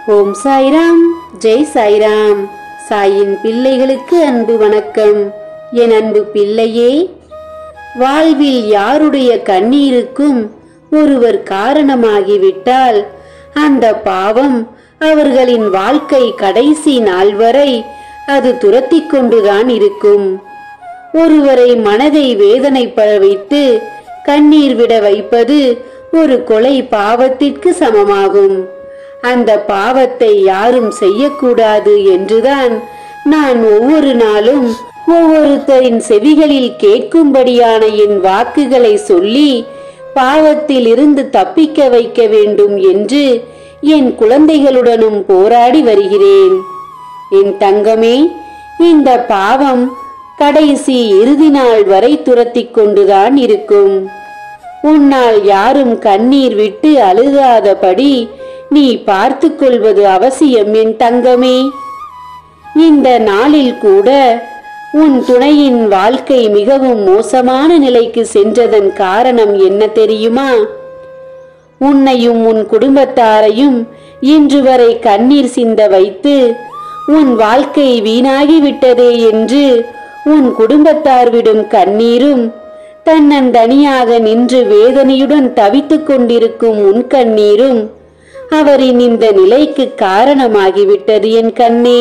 ஓம் சாய்ராம் ஜெய் சாய்ராம் சாயின் பிள்ளைகளுக்கு அன்பு வணக்கம் என் அன்பு பிள்ளையே வாழ்வில் யாருடைய கண்ணீருக்கும் ஒருவர் காரணமாகிவிட்டால் அந்த பாவம் அவர்களின் வாழ்க்கை கடைசி நாள் வரை அது துரத்திக் கொண்டுதான் இருக்கும் ஒருவரை மனதை வேதனைப்பட வைத்து கண்ணீர் விட வைப்பது ஒரு கொலை பாவத்திற்கு சமமாகும் அந்த பாவத்தை யாரும் செய்யக்கூடாது என்றுதான் நான் ஒவ்வொரு நாளும் ஒவ்வொருத்தரின் செவிகளில் கேட்கும்படியான என் வாக்குகளை சொல்லி பாவத்தில் இருந்து தப்பிக்க வைக்க வேண்டும் என்று என் குழந்தைகளுடனும் போராடி வருகிறேன் என் தங்கமே இந்த பாவம் கடைசி இறுதி நாள் வரை துரத்திக் கொண்டுதான் இருக்கும் உன்னால் யாரும் கண்ணீர் விட்டு அழுகாதபடி நீ பார்த்து கொள்வது அவசியம் என் தங்கமே இந்த நாளில் கூட உன் துணையின் வாழ்க்கை மிகவும் மோசமான நிலைக்கு சென்றதன் காரணம் என்ன தெரியுமா உன்னையும் உன் குடும்பத்தாரையும் இன்று வரை கண்ணீர் சிந்த வைத்து உன் வாழ்க்கை வீணாகிவிட்டதே என்று உன் குடும்பத்தார் விடும் கண்ணீரும் தன்னந்தனியாக நின்று வேதனையுடன் தவித்துக் கொண்டிருக்கும் உன் கண்ணீரும் அவரின் இந்த நிலைக்கு காரணமாகிவிட்டது என் கண்ணே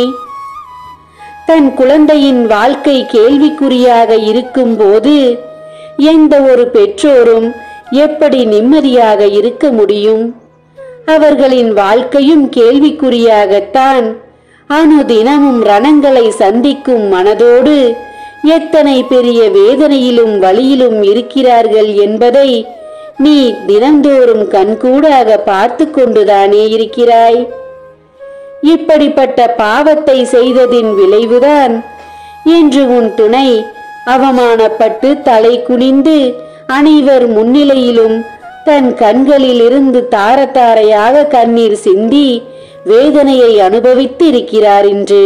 தன் குழந்தையின் வாழ்க்கை கேள்விக்குறியாக இருக்கும்போது எந்த ஒரு பெற்றோரும் எப்படி நிம்மதியாக இருக்க முடியும் அவர்களின் வாழ்க்கையும் கேள்விக்குறியாகத்தான் அனுதினமும் ரணங்களை சந்திக்கும் மனதோடு எத்தனை பெரிய வேதனையிலும் வழியிலும் இருக்கிறார்கள் என்பதை நீ தினந்தோறும் கண்கூடாக பார்த்து கொண்டுதானே இருக்கிறாய் இப்படிப்பட்ட பாவத்தை செய்ததின் விளைவுதான் இன்று உன் துணை அவமானப்பட்டு தலை குனிந்து அனைவர் முன்னிலையிலும் தன் கண்களில் இருந்து தார தாரையாக கண்ணீர் சிந்தி வேதனையை அனுபவித்து இருக்கிறார் என்று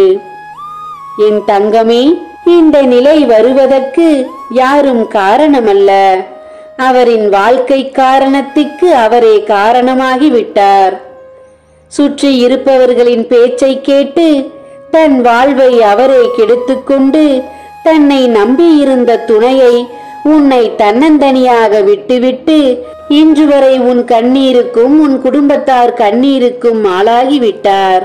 என் தங்கமே இந்த நிலை வருவதற்கு யாரும் காரணமல்ல அவரின் வாழ்க்கை காரணத்துக்கு அவரே காரணமாகி விட்டார் சுற்றி இருப்பவர்களின் பேச்சை கேட்டு தன் வாழ்வை அவரே கெடுத்துக்கொண்டு தன்னை நம்பியிருந்த துணையை உன்னை தன்னந்தனியாக விட்டுவிட்டு இன்று வரை உன் கண்ணீருக்கும் உன் குடும்பத்தார் கண்ணீருக்கும் ஆளாகிவிட்டார்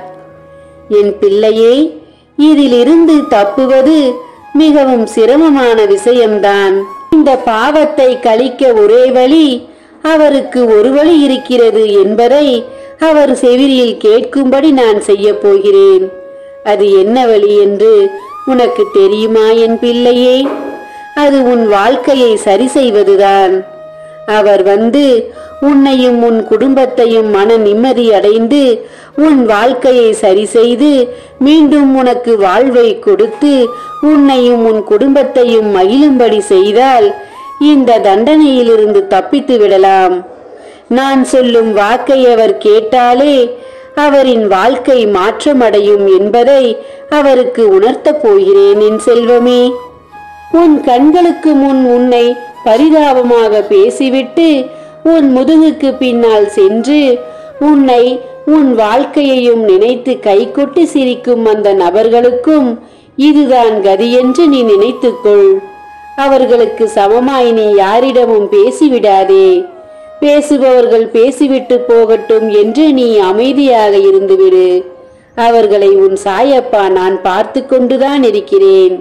என் பிள்ளையே இதிலிருந்து தப்புவது மிகவும் சிரமமான விஷயம்தான் இந்த பாவத்தை கழிக்க ஒரே வழி அவருக்கு ஒரு வழி இருக்கிறது என்பதை அவர் செவிலியில் கேட்கும்படி நான் செய்ய போகிறேன் அது என்ன வழி என்று உனக்கு தெரியுமா என் பிள்ளையே அது உன் வாழ்க்கையை சரி செய்வதுதான் அவர் வந்து உன்னையும் உன் குடும்பத்தையும் மன நிம்மதி அடைந்து உன் வாழ்க்கையை சரி செய்து மீண்டும் உனக்கு வாழ்வை கொடுத்து உன்னையும் உன் குடும்பத்தையும் மகிழும்படி செய்தால் இந்த தண்டனையிலிருந்து தப்பித்து விடலாம் நான் சொல்லும் வாக்கை அவர் கேட்டாலே அவரின் வாழ்க்கை மாற்றமடையும் என்பதை அவருக்கு உணர்த்தப் போகிறேன் என் செல்வமே உன் கண்களுக்கு முன் உன்னை பரிதாபமாக பேசிவிட்டு உன் முதுகுக்கு பின்னால் சென்று உன்னை உன் வாழ்க்கையையும் நினைத்து கைகொட்டி சிரிக்கும் அந்த நபர்களுக்கும் இதுதான் கதி என்று நீ நினைத்துக்கொள் அவர்களுக்கு சமமாய் நீ யாரிடமும் பேசிவிடாதே பேசுபவர்கள் பேசிவிட்டு போகட்டும் என்று நீ அமைதியாக இருந்துவிடு அவர்களை உன் சாயப்பா நான் பார்த்து கொண்டுதான் இருக்கிறேன்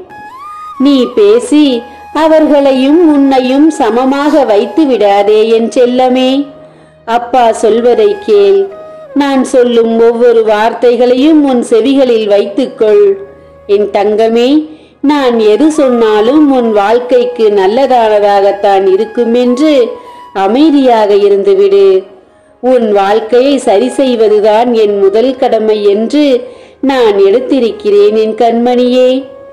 நீ பேசி அவர்களையும் உன்னையும் சமமாக வைத்து விடாதே என் செல்லமே அப்பா சொல்வதை கேள் நான் சொல்லும் ஒவ்வொரு வார்த்தைகளையும் உன் செவிகளில் வைத்துக்கொள் என் தங்கமே நான் எது சொன்னாலும் உன் வாழ்க்கைக்கு நல்லதானதாகத்தான் இருக்கும் என்று அமைதியாக இருந்துவிடு உன் வாழ்க்கையை சரி செய்வதுதான் என் முதல் கடமை என்று நான் எடுத்திருக்கிறேன் என் கண்மணியே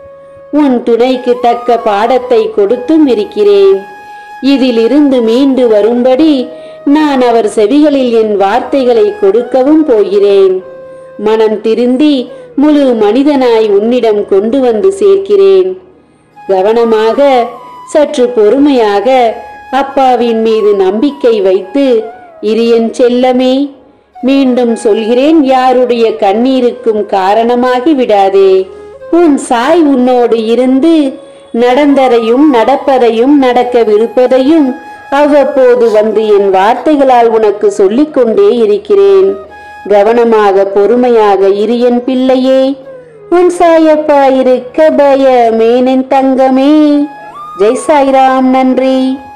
உன் துணைக்கு தக்க பாடத்தை கொடுத்தும் இருக்கிறேன் இதிலிருந்து மீண்டு வரும்படி நான் அவர் செவிகளில் என் வார்த்தைகளை கொடுக்கவும் போகிறேன் மனம் திருந்தி முழு மனிதனாய் உன்னிடம் கொண்டு வந்து சேர்க்கிறேன் கவனமாக சற்று பொறுமையாக அப்பாவின் மீது நம்பிக்கை வைத்து இரியன் செல்லமே மீண்டும் சொல்கிறேன் யாருடைய கண்ணீருக்கும் காரணமாகி விடாதே உன் சாய் உன்னோடு இருந்து நடந்ததையும் நடப்பதையும் நடக்கவிருப்பதையும் அவ்வப்போது வந்து என் வார்த்தைகளால் உனக்கு சொல்லிக் கொண்டே இருக்கிறேன் கவனமாக பொறுமையாக இரு என் பிள்ளையே உன் சாயப்பா இருக்க பயமேனின் தங்கமே ஜெய் சாய்ராம் நன்றி